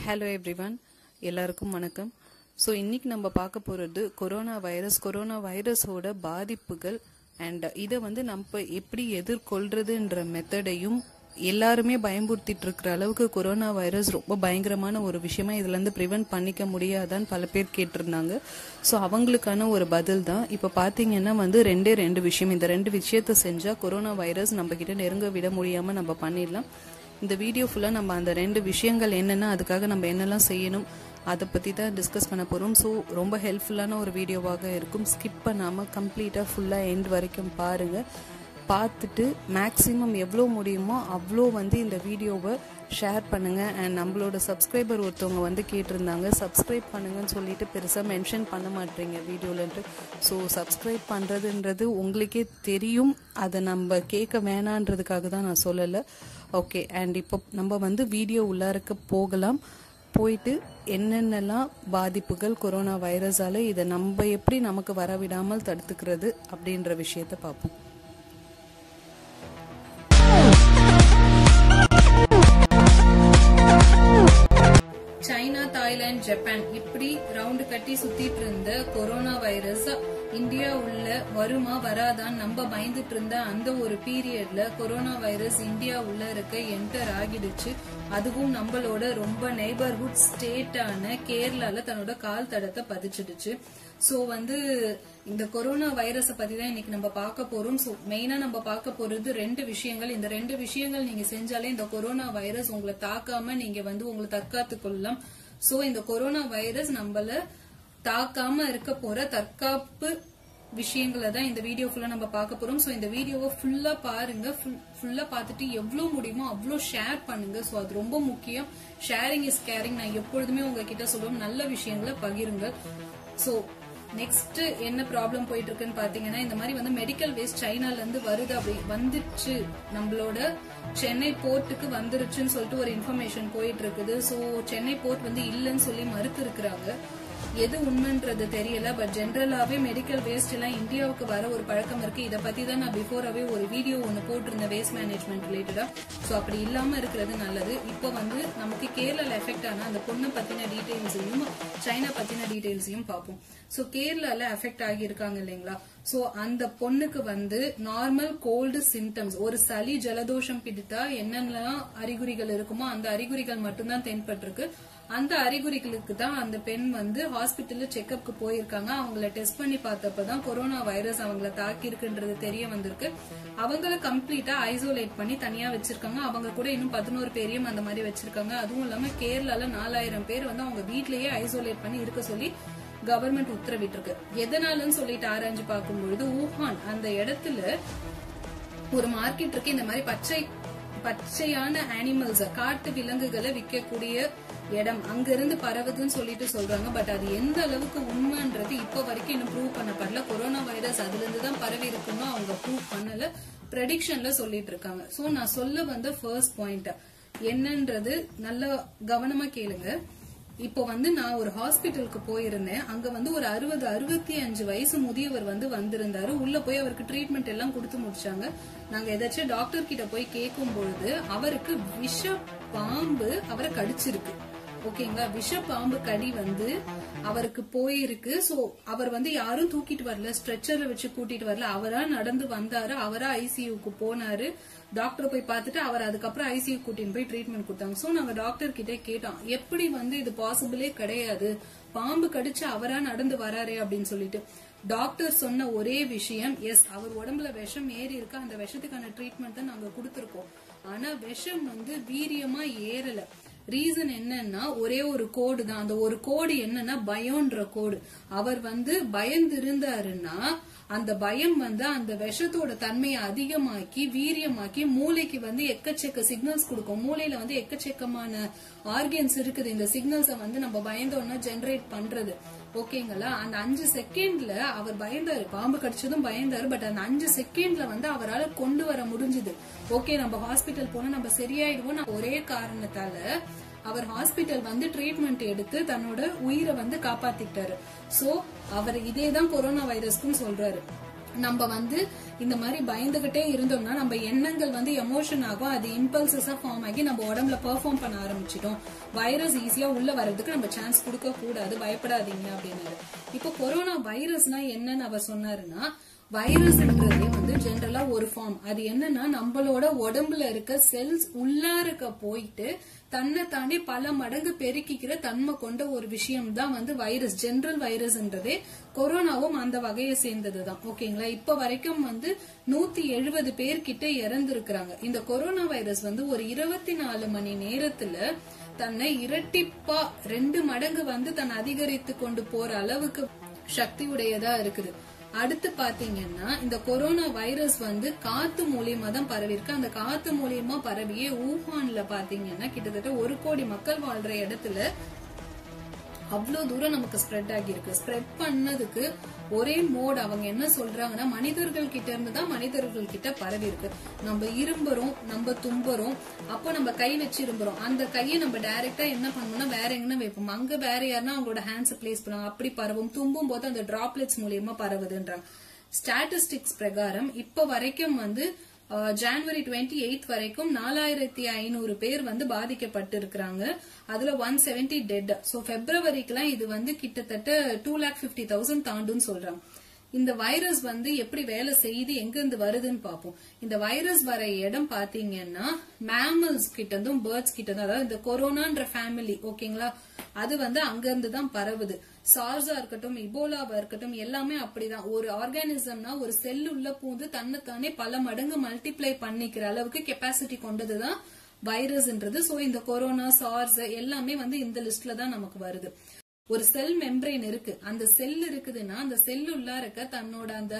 hello everyone எல்லாருக்கும் வணக்கம் so இன்னைக்கு நம்ம பார்க்க போகிறது கொரோனா வைரஸ் கொரோனா வைரஸோட பாதிப்புகள் அண்ட் இதை வந்து நம்ம எப்படி எதிர்கொள்றதுன்ற மெத்தடையும் எல்லாருமே பயன்படுத்திட்டு இருக்கிற அளவுக்கு கொரோனா வைரஸ் ரொம்ப பயங்கரமான ஒரு விஷயமா இதுல இருந்து ப்ரிவென்ட் பண்ணிக்க முடியாதான்னு பல பேர் கேட்டிருந்தாங்க ஸோ அவங்களுக்கான ஒரு பதில் தான் இப்போ பார்த்தீங்கன்னா வந்து ரெண்டே ரெண்டு விஷயம் இந்த ரெண்டு விஷயத்த செஞ்சா கொரோனா வைரஸ் நம்ம கிட்ட நெருங்க விட முடியாம நம்ம பண்ணிடலாம் இந்த வீடியோ ஃபுல்லாக நம்ம அந்த ரெண்டு விஷயங்கள் என்னென்ன அதுக்காக நம்ம என்னெல்லாம் செய்யணும் அதை பற்றி தான் டிஸ்கஸ் பண்ண போகிறோம் ஸோ ரொம்ப ஹெல்ப்ஃபுல்லான ஒரு வீடியோவாக இருக்கும் ஸ்கிப் பண்ணாமல் கம்ப்ளீட்டாக ஃபுல்லாக எண்ட் வரைக்கும் பாருங்கள் பார்த்துட்டு மேக்ஸிமம் எவ்வளோ முடியுமோ அவ்வளோ வந்து இந்த வீடியோவை ஷேர் பண்ணுங்கள் அண்ட் நம்மளோட சப்ஸ்கிரைபர் ஒருத்தவங்க வந்து கேட்டிருந்தாங்க சப்ஸ்கிரைப் பண்ணுங்கன்னு சொல்லிட்டு பெருசாக மென்ஷன் பண்ண மாட்டீங்க வீடியோலன்ட்டு ஸோ சப்ஸ்கிரைப் பண்ணுறதுன்றது உங்களுக்கே தெரியும் அதை நம்ம கேட்க வேணான்றதுக்காக தான் நான் சொல்லலை ஓகே அண்ட் இப்போ நம்ம வந்து வீடியோ உள்ளாருக்க போகலாம் போயிட்டு என்னென்னலாம் பாதிப்புகள் கொரோனா வைரஸால இதை நம்ம எப்படி நமக்கு வரவிடாமல் தடுத்துக்கிறது அப்படின்ற விஷயத்த பார்ப்போம் சைனா தாய்லாந்து ஜப்பான் இப்படி ரவுண்டு கட்டி சுத்திட்டு இருந்த கொரோனா வைரஸ் இந்தியா உள்ள வருமா வராதான்னு நம்ம பயந்துட்டு இருந்த அந்த ஒரு பீரியட்ல கொரோனா வைரஸ் இந்தியா உள்ள இருக்க என்டர் ஆகிடுச்சு அதுவும் நம்மளோட ரொம்ப நெய்பர்ஹுட் ஸ்டேட்டான கேரளால தன்னோட கால் தடத்தை பதிச்சிடுச்சு சோ வந்து இந்த கொரோனா வைரஸ பத்தி தான் இன்னைக்கு நம்ம பார்க்க போறோம் சோ மெயினா நம்ம பார்க்க போறது ரெண்டு விஷயங்கள் இந்த ரெண்டு விஷயங்கள் நீங்க செஞ்சாலே இந்த கொரோனா வைரஸ் உங்களை தாக்காம நீங்க வந்து உங்களை தற்காத்து கொள்ளலாம் சோ இந்த கொரோனா வைரஸ் நம்மள தாக்காம இருக்க போற தற்காப்பு விஷயங்களை தான் இந்த வீடியோ ஃபுல்லா நம்ம பார்க்க போறோம் சோ இந்த வீடியோவை ஃபுல்லா பாருங்க ஃபுல்லா பார்த்துட்டு எவ்வளவு முடியுமோ அவ்வளோ ஷேர் பண்ணுங்க சோ அது ரொம்ப முக்கியம் ஷேரிங் இஸ் கேரிங் நான் எப்பொழுதுமே உங்ககிட்ட சொல்லுவோம் நல்ல விஷயங்களை பகிருங்க சோ நெக்ஸ்ட் என்ன ப்ராப்ளம் போயிட்டு இருக்குன்னு பாத்தீங்கன்னா இந்த மாதிரி வந்து மெடிக்கல் வேஸ்ட் சைனால இருந்து வருது அப்படி வந்துச்சு நம்மளோட சென்னை போர்ட்டுக்கு வந்துருச்சுன்னு சொல்லிட்டு ஒரு இன்ஃபர்மேஷன் போயிட்டு இருக்குது சோ சென்னை போர்ட் வந்து இல்லைன்னு சொல்லி மறுத்து இருக்கிறாங்க எது உண்மைன்றது தெரியல பட் ஜென்ரலாவே மெடிக்கல் வேஸ்ட் எல்லாம் இந்தியாவுக்கு வர ஒரு பழக்கம் இருக்கு இதை பத்தி தான் நான் பிஃபோராவே ஒரு வீடியோ ஒன்னு போட்டிருந்தேன் வேஸ்ட் மேனேஜ்மெண்ட் ரிலேட்டடா சோ அப்படி இல்லாம இருக்கிறது நல்லது இப்போ வந்து நமக்கு கேரளால எஃபெக்ட் ஆன அந்த பொண்ணை பத்தின டீடைல்ஸையும் சைனா பத்தின டீடைல்ஸையும் பார்ப்போம் சோ கேரளால எஃபெக்ட் ஆகி இருக்காங்க இல்லைங்களா சோ அந்த பொண்ணுக்கு வந்து நார்மல் கோல்டு சிம்டம்ஸ் ஒரு சளி ஜலதோஷம் பிடித்தா என்னென்னலாம் அறிகுறிகள் இருக்குமோ அந்த அறிகுறிகள் மட்டும்தான் தென்பட்டிருக்கு அந்த அறிகுறிகளுக்கு தான் அந்த பெண் வந்து ஹாஸ்பிட்டல்ல செக்அப்க்கு போயிருக்காங்க அவங்கள டெஸ்ட் பண்ணி பார்த்தப்பதான் கொரோனா வைரஸ் அவங்கள தாக்கி இருக்குன்றது தெரிய வந்திருக்கு அவங்கள கம்ப்ளீட்டா ஐசோலேட் பண்ணி தனியா வச்சிருக்காங்க அவங்க கூட இன்னும் பதினோரு பேரையும் அந்த மாதிரி வச்சிருக்காங்க அதுவும் இல்லாம கேரளால நாலாயிரம் பேர் வந்து அவங்க வீட்லயே ஐசோலேட் பண்ணி இருக்க சொல்லி கவர்மெண்ட் உத்தரவிட்டிருக்கு எதனாலன்னு சொல்லிட்டு ஆராய்ஞ்சு பார்க்கும் பொழுது ஊஹான் அந்த இடத்துல ஒரு மார்க்கெட் இருக்கு இந்த மாதிரி பச்சை பச்சையான அனிமல்ஸ் காட்டு விலங்குகளை விற்கக்கூடிய இடம் அங்க இருந்து பரவுதுன்னு சொல்லிட்டு சொல்றாங்க பட் அது எந்த அளவுக்கு உண்மைன்றது இப்ப வரைக்கும் இன்னும் ப்ரூவ் பண்ணப்படல கொரோனா வைரஸ் அதுல இருந்து தான் பரவி இருக்குன்னு அவங்க ப்ரூவ் பண்ணல ப்ரெடிக்ஷன்ல சொல்லிட்டு இருக்காங்க சோ நான் சொல்ல வந்த ஃபர்ஸ்ட் பாயிண்ட் என்னன்றது நல்ல கவனமா கேளுங்க இப்போ வந்து நான் ஒரு ஹாஸ்பிட்டலுக்கு போயிருந்தேன் அங்க வந்து ஒரு அறுபது அறுபத்தி அஞ்சு வயசு முதியவர் வந்து வந்திருந்தாரு உள்ள போய் அவருக்கு ட்ரீட்மெண்ட் எல்லாம் கொடுத்து முடிச்சாங்க நாங்க ஏதாச்சும் டாக்டர் கிட்ட போய் கேட்கும் பொழுது அவருக்கு விஷ பாம்பு அவரை கடிச்சிருக்கு ஓகேங்களா விஷ பாம்பு கடி வந்து அவருக்கு போயிருக்கு சோ அவர் வந்து யாரும் தூக்கிட்டு வரல ஸ்ட்ரெச்சர்ல வச்சு கூட்டிட்டு வரல அவரா நடந்து வந்தாரு அவரா ஐசியூக்கு போனாரு டாக்டர் போய் பார்த்துட்டு அவர் அதுக்கப்புறம் ஐசியூ கூட்டின்னு போய் ட்ரீட்மெண்ட் கொடுத்தாங்க சோ நாங்க டாக்டர் கிட்ட கேட்டோம் எப்படி வந்து இது பாசிபிளே கிடையாது பாம்பு கடிச்சு அவரா நடந்து வராரே அப்படின்னு சொல்லிட்டு டாக்டர் சொன்ன ஒரே விஷயம் எஸ் அவர் உடம்புல விஷம் ஏறி இருக்கு அந்த விஷத்துக்கான ட்ரீட்மெண்ட் தான் நாங்க கொடுத்திருக்கோம் ஆனா விஷம் வந்து வீரியமா ஏறல ரீசன் என்னன்னா ஒரே ஒரு கோடு தான் அந்த ஒரு கோடு என்னன்னா பயம்ன்ற கோடு அவர் வந்து பயந்து இருந்தாருன்னா அந்த பயம் வந்து அந்த விஷத்தோட தன்மையை அதிகமாக்கி வீரியமாக்கி மூளைக்கு வந்து எக்கச்சக்க சிக்னல்ஸ் கொடுக்கும் மூளையில வந்து எக்கச்சக்கமான ஆர்கன்ஸ் இருக்குது இந்த சிக்னல்ஸை வந்து நம்ம பயந்தோம்னா ஜெனரேட் பண்றது ஓகேங்களா அந்த அஞ்சு செகண்ட்ல அவர் பயந்தாரு பாம்பு கடிச்சதும் பயந்தாரு பட் அந்த அஞ்சு செகண்ட்ல வந்து அவரால் கொண்டு வர முடிஞ்சது ஓகே நம்ம ஹாஸ்பிட்டல் போனா நம்ம சரியாயிடுவோம் ஒரே காரணத்தால அவர் ஹாஸ்பிட்டல் வந்து ட்ரீட்மெண்ட் எடுத்து தன்னோட உயிரை வந்து காப்பாத்திட்டாரு சோ அவர் இதேதான் கொரோனா வைரஸ்க்கும் சொல்றாரு நம்ம வந்து இந்த மாதிரி பயந்துகிட்டே இருந்தோம்னா நம்ம எண்ணங்கள் வந்து எமோஷன் ஆகும் அது இம்பல்சஸா ஃபார்ம் ஆகி நம்ம உடம்புல பெர்ஃபார்ம் பண்ண ஆரம்பிச்சிட்டோம் வைரஸ் ஈஸியா உள்ள வர்றதுக்கு நம்ம சான்ஸ் கொடுக்க கூடாது பயப்படாதீங்க அப்படின்னு இப்போ கொரோனா வைரஸ்னா என்னன்னு அவர் சொன்னாருன்னா வைரஸ்ன்றதே வந்து ஜென்ரலா ஒரு ஃபார்ம் அது என்னன்னா நம்மளோட உடம்புல இருக்க செல்ஸ் உள்ளாருக்க போயிட்டு தன்னை தாண்டி பல மடங்கு பெருக்கிக்கிற தன்மை கொண்ட ஒரு விஷயம் தான் வந்து வைரஸ் ஜெனரல் வைரஸ்ன்றதே கொரோனாவும் அந்த வகையை சேர்ந்ததுதான் ஓகேங்களா இப்ப வரைக்கும் வந்து நூத்தி எழுபது பேர் கிட்ட இறந்திருக்கிறாங்க இந்த கொரோனா வைரஸ் வந்து ஒரு இருபத்தி நாலு மணி நேரத்துல தன்னை இரட்டிப்பா ரெண்டு மடங்கு வந்து தன்னை அதிகரித்து கொண்டு போற அளவுக்கு சக்தி உடையதா இருக்குது அடுத்து பாத்தீங்கன்னா இந்த கொரோனா வைரஸ் வந்து காத்து மூலியமா தான் பரவி இருக்கு அந்த காத்து மூலியமா பரவியே ஊஹான்ல பாத்தீங்கன்னா கிட்டத்தட்ட ஒரு கோடி மக்கள் வாழ்ற இடத்துல அவ்வளவு தூரம் நமக்கு ஸ்ப்ரெட் ஆகியிருக்கு ஸ்ப்ரெட் பண்ணதுக்கு ஒரே மோட் அவங்க என்ன சொல்றாங்கன்னா மனிதர்கள் கிட்ட இருந்து தான் மனிதர்கள் கிட்ட பரவி இருக்கு நம்ம இரும்புறோம் நம்ம தும்புறோம் அப்போ நம்ம கை வச்சு இரும்புறோம் அந்த கையை நம்ம டைரக்டா என்ன பண்ணணும்னா வேற எங்கன்னா வைப்போம் அங்க வேற யாருன்னா அவங்களோட ஹேண்ட்ஸ் பிளேஸ் பண்ணுவாங்க அப்படி பரவும் தும்பும் போது அந்த டிராப்லெட்ஸ் மூலியமா பரவுதுன்றாங்க ஸ்டாட்டிஸ்டிக்ஸ் பிரகாரம் இப்ப வரைக்கும் வந்து ஜான்வரி டுவெண்ட்டி எயிட் வரைக்கும் நாலாயிரத்தி ஐநூறு பேர் வந்து பாதிக்கப்பட்டு இருக்கிறாங்க அதுல ஒன் செவன்டி டெட் சோ பிப்ரவரிக்கெல்லாம் இது வந்து கிட்டத்தட்ட டூ லேக் பிப்டி தௌசண்ட் தாண்டுன்னு சொல்றாங்க இந்த வைரஸ் வந்து எப்படி வேலை செய்து எங்க இருந்து வருதுன்னு பார்ப்போம் இந்த வைரஸ் வர இடம் பாத்தீங்கன்னா மேமல்ஸ் கிட்ட இருந்தும் பேர்ட்ஸ் கிட்ட இருந்தும் அதாவது இந்த கொரோனான்ற ஃபேமிலி ஓகேங்களா அது வந்து அங்க இருந்து தான் பரவுது சார்ஸா இருக்கட்டும் இபோலாவா இருக்கட்டும் எல்லாமே அப்படிதான் ஒரு ஆர்கானிசம்னா ஒரு செல் உள்ள பூந்து தன்னைத்தானே பல மடங்கு மல்டிப்ளை பண்ணிக்கிற அளவுக்கு கெப்பாசிட்டி கொண்டதுதான் வைரஸ்ன்றது சோ இந்த கொரோனா சார்ஸ் எல்லாமே வந்து இந்த லிஸ்ட்ல தான் நமக்கு வருது ஒரு செல் மெம்பரேன் இருக்கு அந்த செல் இருக்குதுன்னா அந்த செல் உள்ள இருக்க தன்னோட அந்த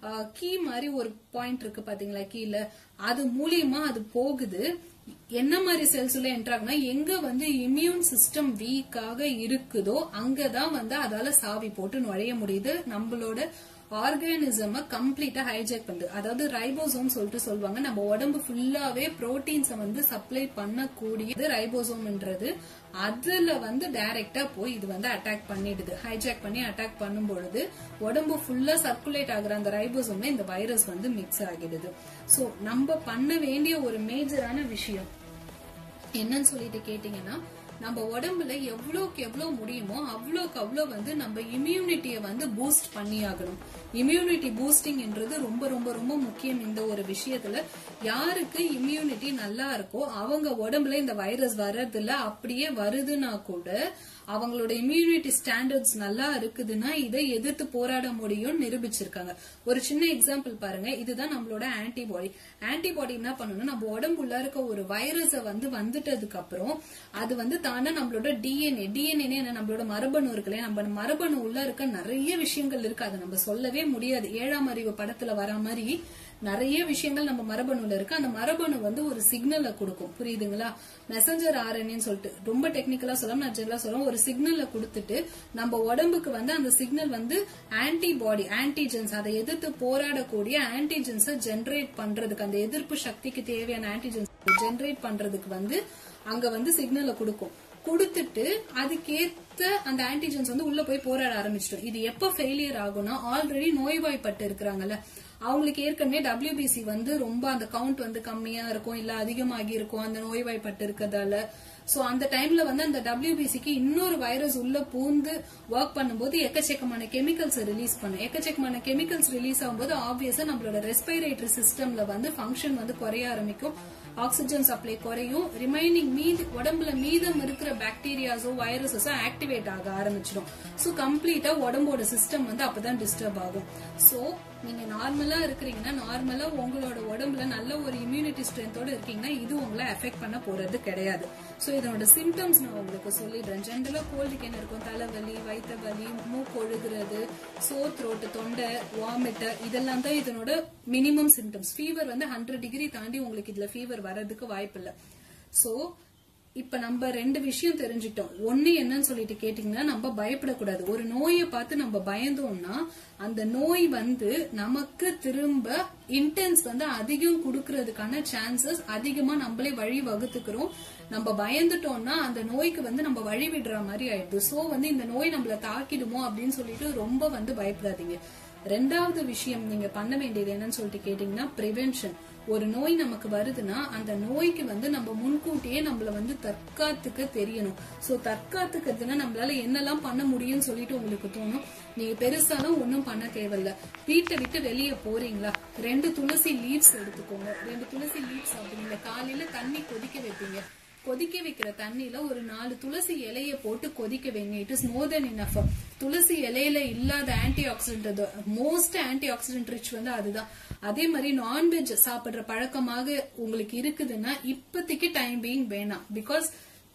கீ மாதிரி ஒரு பாயிண்ட் இருக்கு பாத்தீங்களா கீழே அது மூலியமா அது போகுது என்ன மாதிரி செல்ஸ் உள்ள என்ட்ராகுனா எங்க வந்து இம்யூன் சிஸ்டம் வீக்காக இருக்குதோ அங்கதான் வந்து அதால சாவி போட்டு நுழைய முடியுது நம்மளோட ஆர்கானிசம கம்ப்ளீட்டா ஹைஜெக் பண்ணுது அதாவது ரைபோசோம் சொல்லிட்டு சொல்லுவாங்க நம்ம உடம்பு ஃபுல்லாவே புரோட்டீன்ஸ வந்து சப்ளை பண்ணக்கூடியது ரைபோசோம்ன்றது அதுல வந்து டைரக்டா போய் இது வந்து அட்டாக் பண்ணிடுது ஹைஜாக் பண்ணி அட்டாக் பண்ணும் பொழுது உடம்பு ஃபுல்லா சர்க்குலேட் ஆகுற அந்த ரைபோசோம்ல இந்த வைரஸ் வந்து மிக்ஸ் ஆகிடுது சோ நம்ம பண்ண வேண்டிய ஒரு மேஜரான விஷயம் என்னன்னு சொல்லிட்டு கேட்டீங்கன்னா நம்ம உடம்புல எவ்வளோக்கு எவ்வளோ முடியுமோ அவ்வளோக்கு அவ்வளோ வந்து நம்ம இம்யூனிட்டியை வந்து பூஸ்ட் பண்ணி ஆகணும் இம்யூனிட்டி பூஸ்டிங் என்றது ரொம்ப ரொம்ப ரொம்ப முக்கியம் இந்த ஒரு விஷயத்துல யாருக்கு இம்யூனிட்டி நல்லா இருக்கோ அவங்க உடம்புல இந்த வைரஸ் வர்றதில்ல அப்படியே வருதுன்னா கூட அவங்களோட இம்யூனிட்டி ஸ்டாண்டர்ட்ஸ் நல்லா இருக்குதுன்னா இதை எதிர்த்து போராட முடியும்னு நிரூபிச்சிருக்காங்க ஒரு சின்ன எக்ஸாம்பிள் பாருங்க இதுதான் நம்மளோட ஆன்டிபாடி ஆன்டிபாடி என்ன பண்ணணும் நம்ம உடம்புல இருக்க ஒரு வைரஸ வந்து வந்துட்டதுக்கு அப்புறம் அது வந்து தானே நம்மளோட டிஎன்ஏ டிஎன்ஏ என்ன நம்மளோட மரபணு இருக்குல்ல நம்ம மரபணு உள்ள இருக்க நிறைய விஷயங்கள் இருக்கு அதை நம்ம சொல்லவே முடியாது ஏழாம் அறிவு படத்துல வர மாதிரி நிறைய விஷயங்கள் நம்ம மரபணுல இருக்கு அந்த மரபணு வந்து ஒரு சிக்னலை கொடுக்கும் புரியுதுங்களா மெசஞ்சர் ஆர்என்ஏன்னு சொல்லிட்டு ரொம்ப டெக்னிக்கலா சொல்லாம நான் ஜெனரலா சொல்லுவோம் ஒரு சிக்னலை கொடுத்துட்டு நம்ம உடம்புக்கு வந்து அந்த சிக்னல் வந்து ஆன்டிபாடி ஆன்டிஜென்ஸ் அதை எதிர்த்து போராடக்கூடிய ஆன்டிஜென்ஸை ஜென்ரேட் பண்றதுக்கு அந்த எதிர்ப்பு சக்திக்கு தேவையான ஆன்டிஜென்ஸ் ஜென்ரேட் பண்றதுக்கு வந்து அங்க வந்து சிக்னலை கொடுக்கும் கொடுத்துட்டு அதுக்கேத்த அந்த ஆன்டிஜென்ஸ் வந்து உள்ள போய் போராட ஆரம்பிச்சிட்டோம் இது எப்ப ஃபெயிலியர் ஆகும்னா ஆல்ரெடி நோய்வாய்ப்பட்டு இருக்கிறாங்கல்ல அவங்களுக்கு ஏற்கனவே டபிள்யூபிசி வந்து ரொம்ப அந்த கவுண்ட் வந்து கம்மியா இருக்கும் இல்ல அதிகமாகி இருக்கும் அந்த நோய்வாய்ப்பட்டு இருக்கிறதால சோ அந்த டைம்ல வந்து அந்த டபிள்யூபிசிக்கு இன்னொரு வைரஸ் உள்ள பூந்து ஒர்க் பண்ணும்போது எக்கச்சக்கமான கெமிக்கல்ஸ் ரிலீஸ் பண்ணும் எக்கச்சக்கமான கெமிக்கல்ஸ் ரிலீஸ் ஆகும்போது ஆப்வியஸா நம்மளோட ரெஸ்பிரேட்டரி சிஸ்டம்ல வந்து ஃபங்க்ஷன் வந்து குறைய ஆரம்பிக்கும் ஆக்சிஜன் சப்ளை குறையும் ரிமைனிங் மீது உடம்புல மீதம் இருக்கிற பாக்டீரியாஸோ வைரஸஸோ ஆக்டிவேட் ஆக ஆரம்பிச்சிடும் சோ கம்ப்ளீட்டா உடம்போட சிஸ்டம் வந்து அப்பதான் டிஸ்டர்ப் ஆகும் சோ நீங்க நார்மலா இருக்கிறீங்கன்னா நார்மலா உங்களோட உடம்புல நல்ல ஒரு இம்யூனிட்டி ஸ்ட்ரென்த்தோட இருக்கீங்கன்னா இது உங்களை எஃபெக்ட் பண்ண போறது கிடையாது சோ இதனோட சிம்டம்ஸ் நான் உங்களுக்கு சொல்லிடுறேன் ஜென்ரலா கோல்டுக்கு என்ன இருக்கும் தலைவலி வயிற்று வலி மூக்கு ஒழுகுறது சோர் த்ரோட்டு தொண்டை வாமிட் இதெல்லாம் தான் இதனோட மினிமம் சிம்டம்ஸ் ஃபீவர் வந்து ஹண்ட்ரட் டிகிரி தாண்டி உங்களுக்கு இதுல ஃபீவர் வர்றதுக்கு வாய்ப்பு இல்லை சோ இப்ப நம்ம ரெண்டு விஷயம் தெரிஞ்சுட்டோம் ஒண்ணு என்னன்னு சொல்லிட்டு கேட்டீங்கன்னா நம்ம பயப்படக்கூடாது ஒரு நோயை பார்த்து நம்ம பயந்தோம்னா அந்த நோய் வந்து நமக்கு திரும்ப இன்டென்ஸ் வந்து அதிகம் கொடுக்கறதுக்கான சான்சஸ் அதிகமா நம்மளே வழி வகுத்துக்கிறோம் நம்ம பயந்துட்டோம்னா அந்த நோய்க்கு வந்து நம்ம வழி விடுற மாதிரி ஆயிடுது சோ வந்து இந்த நோய் நம்மள தாக்கிடுமோ அப்படின்னு சொல்லிட்டு ரொம்ப வந்து பயப்படாதீங்க ரெண்டாவது விஷயம் நீங்க பண்ண வேண்டியது என்னன்னு சொல்லிட்டு கேட்டீங்கன்னா பிரிவென்ஷன் ஒரு நோய் நமக்கு வருதுன்னா அந்த நோய்க்கு வந்து நம்ம முன்கூட்டியே நம்மள வந்து தற்காத்துக்க தெரியணும் சோ தற்காத்துக்கிறதுனா நம்மளால என்னெல்லாம் பண்ண முடியும்னு சொல்லிட்டு உங்களுக்கு தோணும் நீங்க பெருசாலும் ஒண்ணும் பண்ண தேவையில்ல வீட்டை விட்டு வெளியே போறீங்களா ரெண்டு துளசி லீவ்ஸ் எடுத்துக்கோங்க ரெண்டு துளசி லீவ்ஸ் சாப்பிடுங்க காலையில தண்ணி கொதிக்க வைப்பீங்க கொதிக்க வைக்கிற தண்ணியில ஒரு நாலு துளசி இலைய போட்டு கொதிக்க வைங்க it is more then enough துளசி இலையில இல்லாத antioxidant most antioxidant rich வந்து அதுதான் அதே மாதிரி நான்வெஜ் சாப்பிடுற பழக்கமாக உங்களுக்கு இருக்குதுன்னா இப்போதைக்கு டைம் பீயிங் வேணாம் பிகாஸ்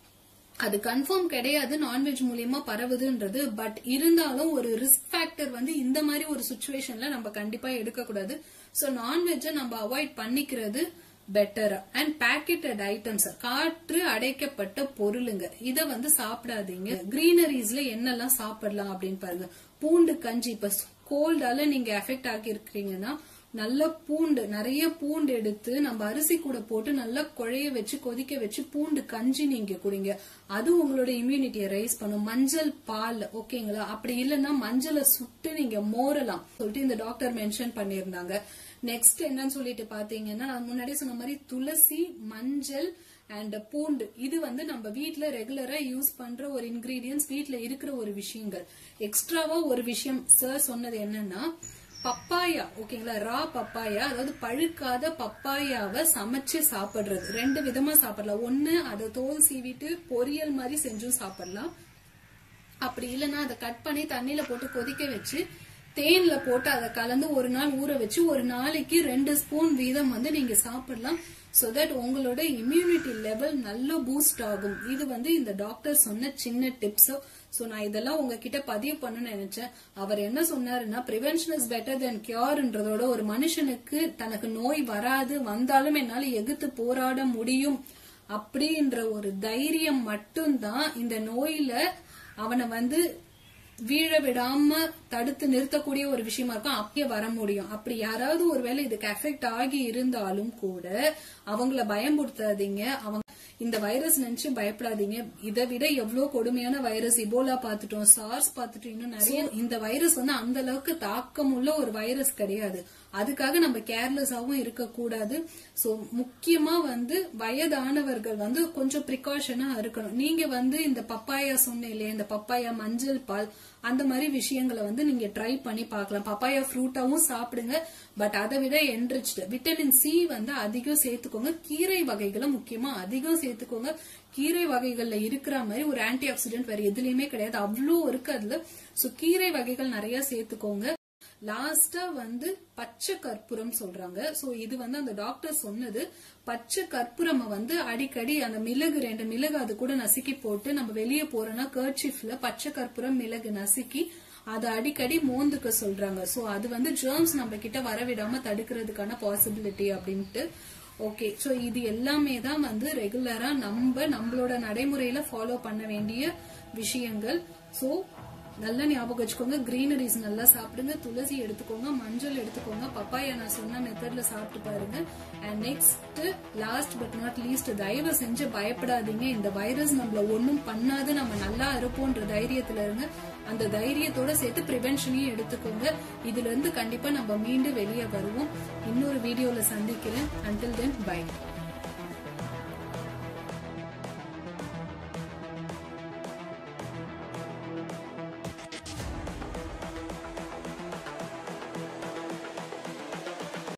அது கன்ஃபார்ம் கிடையாது நான்வெஜ் மூலியமா பரவுதுன்றது பட் இருந்தாலும் ஒரு ரிஸ்க் ஃபேக்டர் வந்து இந்த மாதிரி ஒரு சுச்சுவேஷன்ல நம்ம கண்டிப்பா எடுக்க கூடாது சோ நான்வெஜ்ஜை நம்ம அவாய்ட் பண்ணிக்கிறது பெட்டர் அண்ட் பேக்கெட்டட் ஐட்டம்ஸ் காற்று அடைக்கப்பட்ட பொருளுங்க இத வந்து சாப்பிடாதீங்க கிரீனரிஸ்ல என்னெல்லாம் சாப்பிடலாம் அப்படின்னு பாருங்க பூண்டு கஞ்சி இப்ப கோல்டால நீங்க எஃபெக்ட் ஆகி இருக்கிறீங்கன்னா நல்ல பூண்டு நிறைய பூண்டு எடுத்து நம்ம அரிசி கூட போட்டு நல்லா குழைய வச்சு கொதிக்க வச்சு பூண்டு கஞ்சி நீங்க குடிங்க அது உங்களோட இம்யூனிட்டியை ரைஸ் பண்ணும் மஞ்சள் பால் ஓகேங்களா அப்படி இல்லைன்னா மஞ்சளை சுட்டு நீங்க மோரலாம் சொல்லிட்டு இந்த டாக்டர் மென்ஷன் பண்ணியிருந்தாங்க நெக்ஸ்ட் என்னன்னு சொல்லிட்டு பாத்தீங்கன்னா நான் முன்னாடியே சொன்ன மாதிரி துளசி மஞ்சள் அண்ட் பூண்டு இது வந்து நம்ம வீட்ல ரெகுலரா யூஸ் பண்ற ஒரு இன்கிரீடியன்ஸ் வீட்ல இருக்கிற ஒரு விஷயங்கள் எக்ஸ்ட்ராவா ஒரு விஷயம் சார் சொன்னது என்னன்னா பப்பாயா ஓகேங்களா ரா பப்பாயா அதாவது பழுக்காத பப்பாயாவை சமைச்சு சாப்பிடுறது ரெண்டு விதமா சாப்பிடலாம் ஒண்ணு அதை தோல் சீவிட்டு பொரியல் மாதிரி செஞ்சும் சாப்பிடலாம் அப்படி இல்லைன்னா அதை கட் பண்ணி தண்ணியில போட்டு கொதிக்க வச்சு தேன்ல போட்டு அதை கலந்து ஒரு நாள் ஊற வச்சு ஒரு நாளைக்கு ரெண்டு ஸ்பூன் வீதம் வந்து நீங்க சாப்பிடலாம் சோ தட் உங்களோட இம்யூனிட்டி லெவல் நல்ல பூஸ்ட் ஆகும் இது வந்து இந்த டாக்டர் சொன்ன சின்ன டிப்ஸ் சோ நான் இதெல்லாம் உங்ககிட்ட பதிவு பண்ணணும்னு நினைச்சேன் அவர் என்ன சொன்னாருன்னா பிரிவென்ஷன் இஸ் பெட்டர் தென் கியூர்ன்றதோட ஒரு மனுஷனுக்கு தனக்கு நோய் வராது வந்தாலும் என்னால எதிர்த்து போராட முடியும் அப்படின்ற ஒரு தைரியம் மட்டும்தான் இந்த நோயில அவனை வந்து வீழ விடாம தடுத்து நிறுத்தக்கூடிய ஒரு விஷயமா இருக்கும் அப்பயே வர முடியும் அப்படி யாராவது ஒருவேளை இதுக்கு எஃபெக்ட் ஆகி இருந்தாலும் கூட அவங்கள பயம்படுத்தாதீங்க அவங்க இந்த வைரஸ் நினைச்சு பயப்படாதீங்க இதை விட எவ்வளவு கொடுமையான வைரஸ் இபோலா பாத்துட்டோம் சார்ஸ் பாத்துட்டோம் இன்னும் நிறைய இந்த வைரஸ் வந்து அந்த அளவுக்கு தாக்கம் உள்ள ஒரு வைரஸ் கிடையாது அதுக்காக நம்ம கேர்லெஸ்ஸாவும் இருக்கக்கூடாது சோ முக்கியமா வந்து வயதானவர்கள் வந்து கொஞ்சம் ப்ரிகாஷனா இருக்கணும் நீங்க வந்து இந்த பப்பாயா சொன்னேன் இல்லையா இந்த பப்பாயா மஞ்சள் பால் அந்த மாதிரி விஷயங்களை வந்து நீங்க ட்ரை பண்ணி பார்க்கலாம் பப்பாயா ஃப்ரூட்டாவும் சாப்பிடுங்க பட் அதை விட என்ரிச்டு விட்டமின் சி வந்து அதிகம் சேர்த்துக்கோங்க கீரை வகைகளை முக்கியமா அதிகம் சேர்த்துக்கோங்க கீரை வகைகள்ல இருக்கிற மாதிரி ஒரு ஆன்டி ஆக்சிடென்ட் வேற எதுலயுமே கிடையாது அவ்வளோ இருக்கு அதுல சோ கீரை வகைகள் நிறைய சேர்த்துக்கோங்க லாஸ்டா வந்து பச்சை கற்பூரம் சொல்றாங்க சோ இது வந்து அந்த டாக்டர் சொன்னது பச்சை கற்பூரம் வந்து அடிக்கடி அந்த மிளகு ரெண்டு மிளகு அது கூட நசுக்கி போட்டு நம்ம வெளியே போறோம்னா கர்ச்சிஃப்ல பச்சை கற்பூரம் மிளகு நசுக்கி அதை அடிக்கடி மோந்துக்க சொல்றாங்க சோ அது வந்து ஜெர்ம்ஸ் நம்ம கிட்ட வரவிடாம தடுக்கிறதுக்கான பாசிபிலிட்டி அப்படின்ட்டு ஓகே சோ இது எல்லாமே தான் வந்து ரெகுலரா நம்ம நம்மளோட நடைமுறையில ஃபாலோ பண்ண வேண்டிய விஷயங்கள் சோ நல்லா ஞாபகம் வச்சுக்கோங்க கிரீனரிஸ் நல்லா சாப்பிடுங்க துளசி எடுத்துக்கோங்க மஞ்சள் எடுத்துக்கோங்க பப்பாயா நான் சொன்ன மெத்தட்ல சாப்பிட்டு பாருங்க and next last but not least தயவு செஞ்சு பயப்படாதீங்க இந்த வைரஸ் நம்மள ஒண்ணும் பண்ணாது நம்ம நல்லா இருப்போன்ற தைரியத்துல இருங்க அந்த தைரியத்தோட சேர்த்து ப்ரிவென்ஷனையும் எடுத்துக்கோங்க இதுல இருந்து கண்டிப்பா நம்ம மீண்டும் வெளியே வருவோம் இன்னொரு வீடியோல சந்திக்கிறேன் அண்டில் தென் பை